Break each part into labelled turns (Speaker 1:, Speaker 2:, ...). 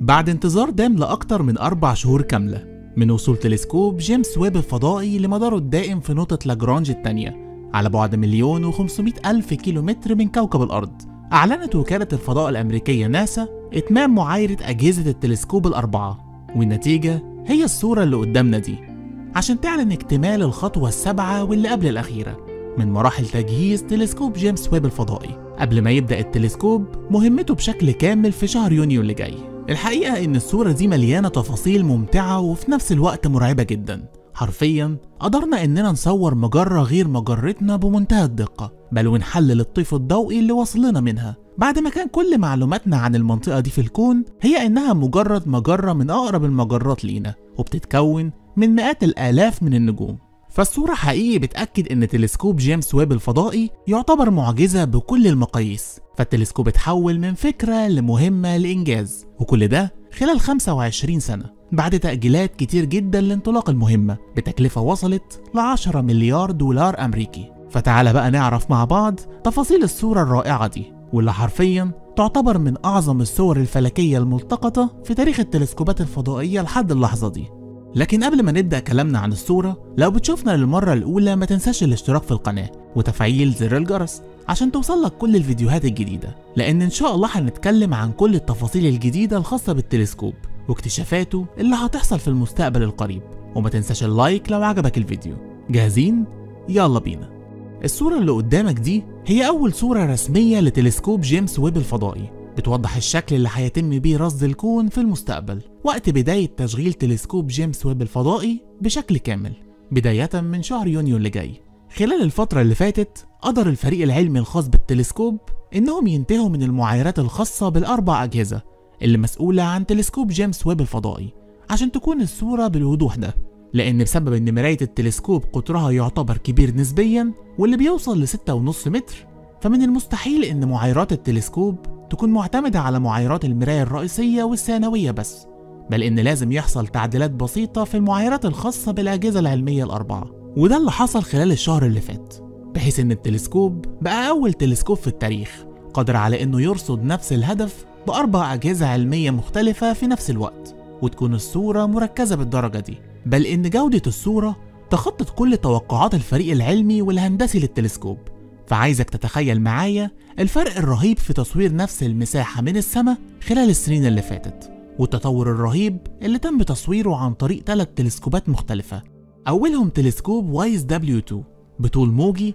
Speaker 1: بعد انتظار دام لأكتر من أربع شهور كاملة من وصول تلسكوب جيمس ويب الفضائي لمداره الدائم في نقطة لاجرانج الثانية على بعد مليون وخمسمائة ألف كيلومتر من كوكب الأرض أعلنت وكالة الفضاء الأمريكية ناسا إتمام معايرة أجهزة التلسكوب الأربعة والنتيجة هي الصورة اللي قدامنا دي عشان تعلن اكتمال الخطوة السابعة واللي قبل الأخيرة من مراحل تجهيز تلسكوب جيمس ويب الفضائي قبل ما يبدأ التلسكوب مهمته بشكل كامل في شهر يونيو اللي جاي الحقيقة إن الصورة دي مليانة تفاصيل ممتعة وفي نفس الوقت مرعبة جدا حرفيا قدرنا إننا نصور مجرة غير مجرتنا بمنتهى الدقة بل ونحلل الطيف الضوئي اللي وصل لنا منها بعد ما كان كل معلوماتنا عن المنطقة دي في الكون هي إنها مجرد مجرة من أقرب المجرات لينا وبتتكون من مئات الآلاف من النجوم فالصورة حقيقي بتأكد إن تلسكوب جيمس ويب الفضائي يعتبر معجزة بكل المقاييس فالتلسكوب اتحول من فكرة لمهمة لإنجاز وكل ده خلال 25 سنة بعد تأجيلات كتير جدا لانطلاق المهمة بتكلفة وصلت ل 10 مليار دولار أمريكي فتعال بقى نعرف مع بعض تفاصيل الصورة الرائعة دي واللي حرفيا تعتبر من أعظم الصور الفلكية الملتقطة في تاريخ التلسكوبات الفضائية لحد اللحظة دي لكن قبل ما نبدأ كلامنا عن الصورة لو بتشوفنا للمرة الأولى ما تنساش الاشتراك في القناة وتفعيل زر الجرس عشان توصلك كل الفيديوهات الجديدة لأن إن شاء الله هنتكلم عن كل التفاصيل الجديدة الخاصة بالتلسكوب واكتشافاته اللي هتحصل في المستقبل القريب وما تنساش اللايك لو عجبك الفيديو جاهزين؟ يلا بينا الصورة اللي قدامك دي هي أول صورة رسمية لتلسكوب جيمس ويب الفضائي بتوضح الشكل اللي هيتم بيه رصد الكون في المستقبل وقت بداية تشغيل تلسكوب جيمس ويب الفضائي بشكل كامل بداية من شهر يونيو اللي جاي خلال الفترة اللي فاتت قدر الفريق العلمي الخاص بالتلسكوب إنهم ينتهوا من المعايرات الخاصة بالأربع أجهزة اللي مسؤولة عن تلسكوب جيمس ويب الفضائي عشان تكون الصورة بالوضوح ده لأن بسبب إن مراية التلسكوب قطرها يعتبر كبير نسبيا واللي بيوصل لستة ونص متر فمن المستحيل إن معايرات التلسكوب تكون معتمدة على معايرات المراية الرئيسية والثانوية بس بل إن لازم يحصل تعديلات بسيطة في المعايرات الخاصة بالأجهزة العلمية الأربعة وده اللي حصل خلال الشهر اللي فات بحيث إن التلسكوب بقى أول تلسكوب في التاريخ قادر على إنه يرصد نفس الهدف بأربع أجهزة علمية مختلفة في نفس الوقت وتكون الصورة مركزة بالدرجة دي بل إن جودة الصورة تخطت كل توقعات الفريق العلمي والهندسي للتلسكوب فعايزك تتخيل معايا الفرق الرهيب في تصوير نفس المساحة من السماء خلال السنين اللي فاتت والتطور الرهيب اللي تم تصويره عن طريق ثلاث تلسكوبات مختلفة أولهم تلسكوب وايز دبليو 2 بطول موجي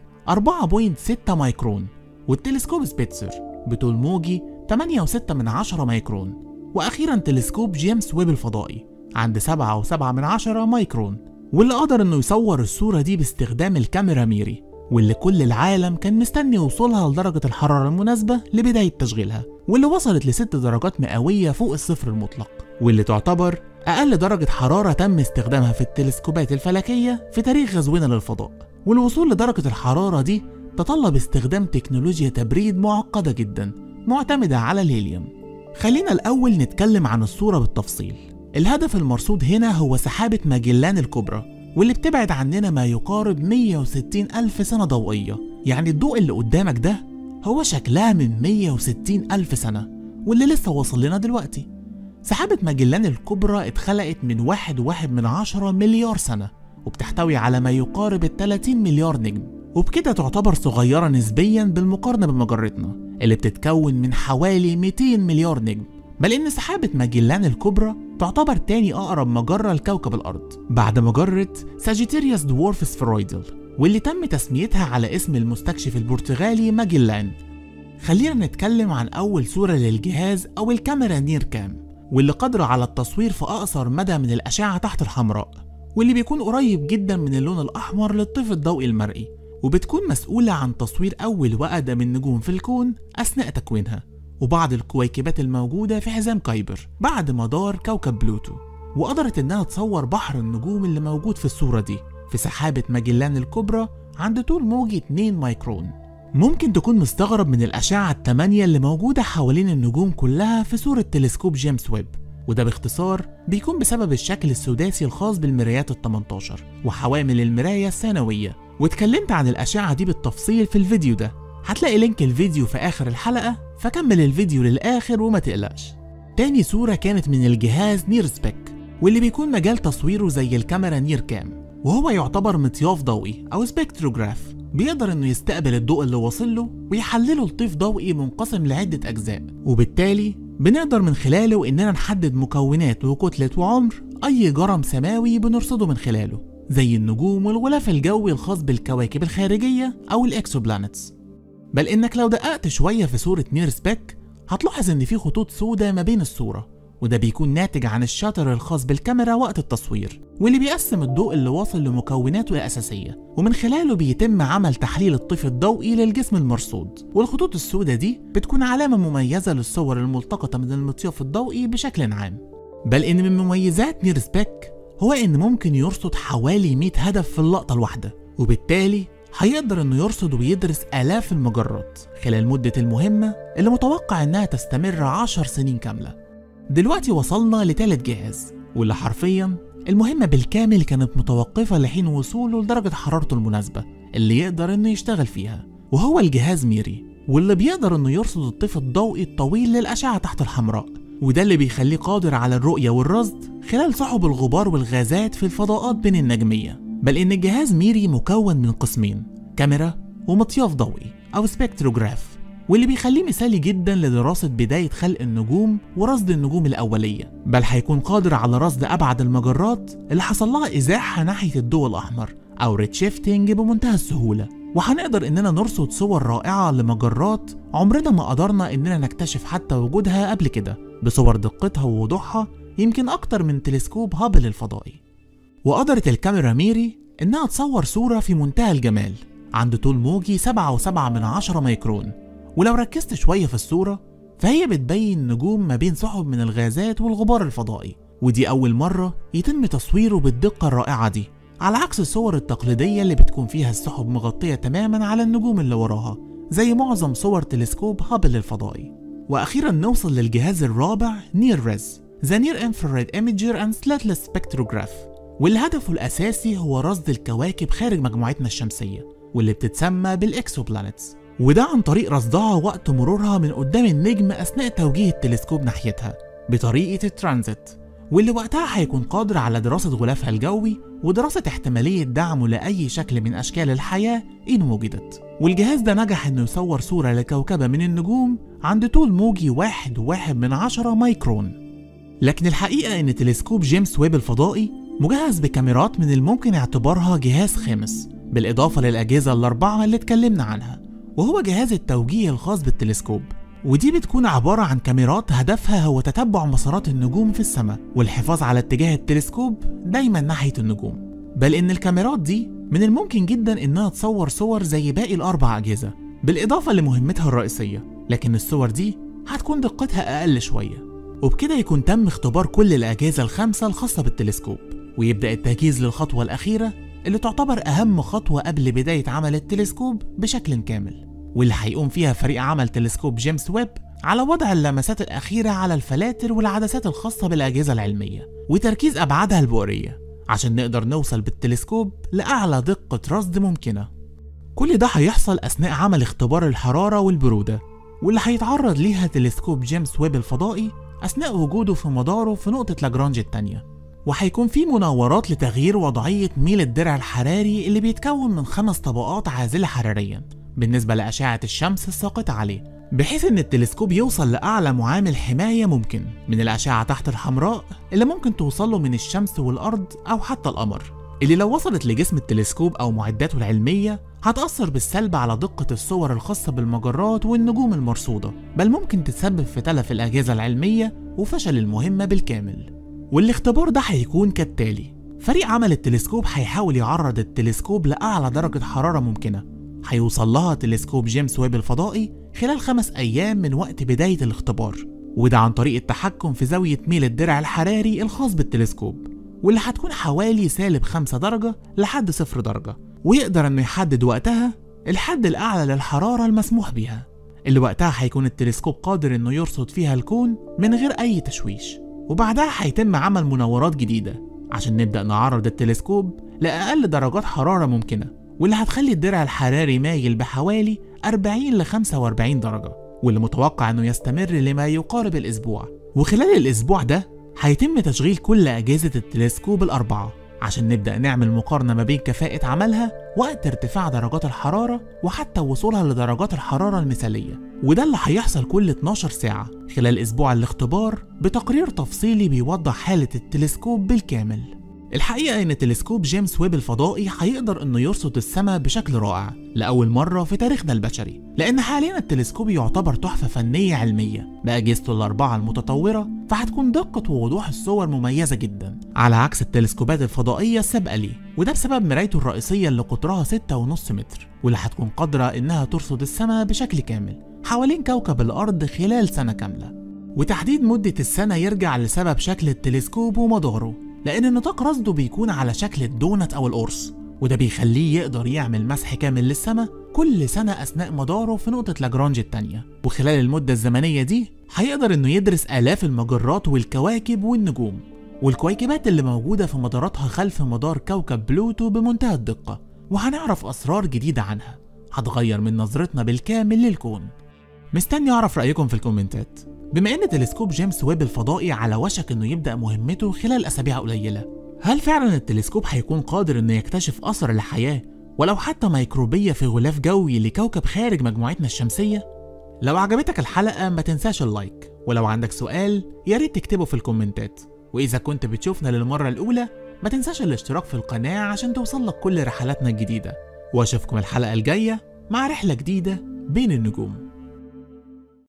Speaker 1: 4.6 مايكرون والتلسكوب سبيتسر بطول موجي 8.6 من 10 مايكرون وأخيرا تلسكوب جيمس ويب الفضائي عند 7.7 من 10 مايكرون واللي قدر انه يصور الصورة دي باستخدام الكاميرا ميري واللي كل العالم كان مستني وصولها لدرجة الحرارة المناسبة لبداية تشغيلها واللي وصلت لست درجات مئوية فوق الصفر المطلق واللي تعتبر أقل درجة حرارة تم استخدامها في التلسكوبات الفلكية في تاريخ غزونا للفضاء والوصول لدرجة الحرارة دي تطلب استخدام تكنولوجيا تبريد معقدة جدا معتمدة على الهيليوم خلينا الأول نتكلم عن الصورة بالتفصيل الهدف المرصود هنا هو سحابة ماجلان الكبرى واللي بتبعد عننا ما يقارب 160 ألف سنة ضوئية يعني الضوء اللي قدامك ده هو شكلها من 160 ألف سنة واللي لسه واصل لنا دلوقتي سحابة ماجلان الكبرى اتخلقت من واحد واحد من عشرة مليار سنة وبتحتوي على ما يقارب ال 30 مليار نجم وبكده تعتبر صغيرة نسبيا بالمقارنة بمجرتنا اللي بتتكون من حوالي 200 مليار نجم بل إن سحابة ماجلان الكبرى تعتبر تاني أقرب مجرة لكوكب الأرض بعد مجرة ساجيتيريوس دورف سفرويدل واللي تم تسميتها على اسم المستكشف البرتغالي ماجلان خلينا نتكلم عن أول صورة للجهاز أو الكاميرا نير كام واللي قادرة على التصوير في أقصر مدى من الأشعة تحت الحمراء واللي بيكون قريب جدا من اللون الأحمر للطيف الضوئي المرئي وبتكون مسؤولة عن تصوير أول وأقدم النجوم في الكون أثناء تكوينها وبعض الكويكبات الموجودة في حزام كايبر بعد مدار كوكب بلوتو وقدرت إنها تصور بحر النجوم اللي موجود في الصورة دي في سحابة ماجلان الكبرى عند طول موجي 2 مايكرون ممكن تكون مستغرب من الأشعة التمانية اللي موجودة حوالين النجوم كلها في صورة تلسكوب جيمس ويب وده باختصار بيكون بسبب الشكل السداسي الخاص بالمرايات ال 18 وحوامل المراية الثانوية واتكلمت عن الأشعة دي بالتفصيل في الفيديو ده هتلاقي لينك الفيديو في آخر الحلقة فكمل الفيديو للآخر وما تقلقش تاني صورة كانت من الجهاز نير سبيك واللي بيكون مجال تصويره زي الكاميرا نير كام وهو يعتبر مطياف ضوئي أو سبكتروجراف بيقدر انه يستقبل الضوء اللي واصل له ويحلله لطيف ضوئي منقسم لعدة أجزاء وبالتالي بنقدر من خلاله اننا نحدد مكونات وكتلة وعمر أي جرم سماوي بنرصده من خلاله زي النجوم والغلاف الجوي الخاص بالكواكب الخارجية أو الإكسوبلانتس بل إنك لو دققت شوية في صورة نير سبيك هتلاحظ إن في خطوط سوداء ما بين الصورة وده بيكون ناتج عن الشاتر الخاص بالكاميرا وقت التصوير واللي بيقسم الضوء اللي واصل لمكوناته الأساسية ومن خلاله بيتم عمل تحليل الطيف الضوئي للجسم المرصود والخطوط السوداء دي بتكون علامة مميزة للصور الملتقطة من المطياف الضوئي بشكل عام بل إن من مميزات نير سبيك هو إن ممكن يرصد حوالي 100 هدف في اللقطة الواحدة وبالتالي هيقدر إنه يرصد ويدرس آلاف المجرات خلال مدة المهمة اللي متوقع إنها تستمر 10 سنين كاملة دلوقتي وصلنا لتالت جهاز واللي حرفيا المهمة بالكامل كانت متوقفة لحين وصوله لدرجة حرارته المناسبة اللي يقدر إنه يشتغل فيها وهو الجهاز ميري واللي بيقدر إنه يرصد الطيف الضوئي الطويل للأشعة تحت الحمراء وده اللي بيخليه قادر على الرؤية والرصد خلال سحب الغبار والغازات في الفضاءات بين النجمية بل إن الجهاز ميري مكون من قسمين كاميرا ومطياف ضوئي أو سبكتروجراف واللي بيخليه مثالي جدا لدراسة بداية خلق النجوم ورصد النجوم الأولية بل هيكون قادر على رصد أبعد المجرات اللي حصل لها إزاحة ناحية الضوء الأحمر أو ريتشيفتنج بمنتهى السهولة وهنقدر إننا نرصد صور رائعة لمجرات عمرنا ما قدرنا إننا نكتشف حتى وجودها قبل كده بصور دقتها ووضوحها يمكن أكتر من تلسكوب هابل الفضائي وقدرت الكاميرا ميري إنها تصور صورة في منتهى الجمال عند طول موجي 7.7 من عشرة ميكرون ولو ركزت شوية في الصورة فهي بتبين نجوم ما بين سحب من الغازات والغبار الفضائي ودي أول مرة يتم تصويره بالدقة الرائعة دي على عكس الصور التقليدية اللي بتكون فيها السحب مغطية تماما على النجوم اللي وراها زي معظم صور تلسكوب هابل الفضائي وأخيرا نوصل للجهاز الرابع نير ريز ذا نير انفراريد ايميجر اند سلاتلس سبكتروجراف واللي هدفه الأساسي هو رصد الكواكب خارج مجموعتنا الشمسية واللي بتتسمى بالإكسوبلانتس وده عن طريق رصدها وقت مرورها من قدام النجم أثناء توجيه التلسكوب ناحيتها بطريقة الترانزيت واللي وقتها هيكون قادر على دراسة غلافها الجوي ودراسة احتمالية دعمه لأي شكل من أشكال الحياة إن وجدت والجهاز ده نجح إنه يصور صورة لكوكبة من النجوم عند طول موجي واحد واحد من عشرة مايكرون لكن الحقيقة إن تلسكوب جيمس ويب الفضائي مجهز بكاميرات من الممكن اعتبارها جهاز خامس بالإضافة للأجهزة الأربعة اللي اتكلمنا عنها وهو جهاز التوجيه الخاص بالتلسكوب ودي بتكون عبارة عن كاميرات هدفها هو تتبع مسارات النجوم في السماء والحفاظ على اتجاه التلسكوب دايما ناحية النجوم بل إن الكاميرات دي من الممكن جدا إنها تصور صور زي باقي الأربع أجهزة بالإضافة لمهمتها الرئيسية لكن الصور دي هتكون دقتها أقل شوية وبكده يكون تم اختبار كل الأجهزة الخمسة الخاصة بالتلسكوب ويبدأ التجهيز للخطوة الأخيرة اللي تعتبر أهم خطوة قبل بداية عمل التلسكوب بشكل كامل واللي هيقوم فيها فريق عمل تلسكوب جيمس ويب على وضع اللمسات الأخيرة على الفلاتر والعدسات الخاصة بالأجهزة العلمية وتركيز أبعادها البؤرية عشان نقدر نوصل بالتلسكوب لأعلى دقة رصد ممكنة كل ده هيحصل أثناء عمل اختبار الحرارة والبرودة واللي هيتعرض ليها تلسكوب جيمس ويب الفضائي أثناء وجوده في مداره في نقطة لاجرانج التانية وهيكون في مناورات لتغيير وضعية ميل الدرع الحراري اللي بيتكون من خمس طبقات عازلة حراريا بالنسبة لأشعة الشمس الساقطة عليه بحيث إن التلسكوب يوصل لأعلى معامل حماية ممكن من الأشعة تحت الحمراء اللي ممكن توصله من الشمس والأرض أو حتى القمر اللي لو وصلت لجسم التلسكوب أو معداته العلمية هتأثر بالسلب على دقة الصور الخاصة بالمجرات والنجوم المرصودة بل ممكن تسبب في تلف الأجهزة العلمية وفشل المهمة بالكامل والاختبار ده هيكون كالتالي فريق عمل التلسكوب هيحاول يعرض التلسكوب لأعلى درجة حرارة ممكنة هيوصل لها تلسكوب جيمس ويب الفضائي خلال خمس أيام من وقت بداية الاختبار وده عن طريق التحكم في زاوية ميل الدرع الحراري الخاص بالتلسكوب واللي هتكون حوالي سالب خمسة درجة لحد صفر درجة ويقدر انه يحدد وقتها الحد الأعلى للحرارة المسموح بيها اللي وقتها هيكون التلسكوب قادر انه يرصد فيها الكون من غير أي تشويش وبعدها هيتم عمل مناورات جديدة عشان نبدأ نعرض التلسكوب لأقل درجات حرارة ممكنة واللي هتخلي الدرع الحراري مايل بحوالي 40 ل 45 درجة واللي متوقع انه يستمر لما يقارب الاسبوع وخلال الأسبوع ده هيتم تشغيل كل أجهزة التلسكوب الأربعة عشان نبدأ نعمل مقارنة ما بين كفاءة عملها وقت ارتفاع درجات الحرارة وحتى وصولها لدرجات الحرارة المثالية وده اللي هيحصل كل 12 ساعة خلال أسبوع الاختبار بتقرير تفصيلي بيوضح حالة التلسكوب بالكامل الحقيقة إن تلسكوب جيمس ويب الفضائي هيقدر إنه يرصد السماء بشكل رائع لأول مرة في تاريخنا البشري لأن حاليا التلسكوب يعتبر تحفة فنية علمية بأجهزته الأربعة المتطورة فهتكون دقة ووضوح الصور مميزة جدا على عكس التلسكوبات الفضائية السابقة ليه وده بسبب مرايته الرئيسية اللي قطرها 6.5 متر واللي هتكون قادرة إنها ترصد السماء بشكل كامل حوالين كوكب الأرض خلال سنة كاملة وتحديد مدة السنة يرجع لسبب شكل التلسكوب ومداره لأن نطاق رصده بيكون على شكل الدونت أو القرص وده بيخليه يقدر يعمل مسح كامل للسماء كل سنة أثناء مداره في نقطة لاجرانج التانية وخلال المدة الزمنية دي هيقدر إنه يدرس آلاف المجرات والكواكب والنجوم والكويكبات اللي موجودة في مداراتها خلف مدار كوكب بلوتو بمنتهى الدقة وهنعرف أسرار جديدة عنها هتغير من نظرتنا بالكامل للكون مستني أعرف رأيكم في الكومنتات بما ان تلسكوب جيمس ويب الفضائي على وشك انه يبدا مهمته خلال اسابيع قليله هل فعلا التلسكوب هيكون قادر انه يكتشف اثر الحياه ولو حتى ميكروبيه في غلاف جوي لكوكب خارج مجموعتنا الشمسيه لو عجبتك الحلقه ما تنساش اللايك ولو عندك سؤال يا ريت تكتبه في الكومنتات واذا كنت بتشوفنا للمره الاولى ما تنساش الاشتراك في القناه عشان توصلك كل رحلاتنا الجديده واشوفكم الحلقه الجايه مع رحله جديده بين النجوم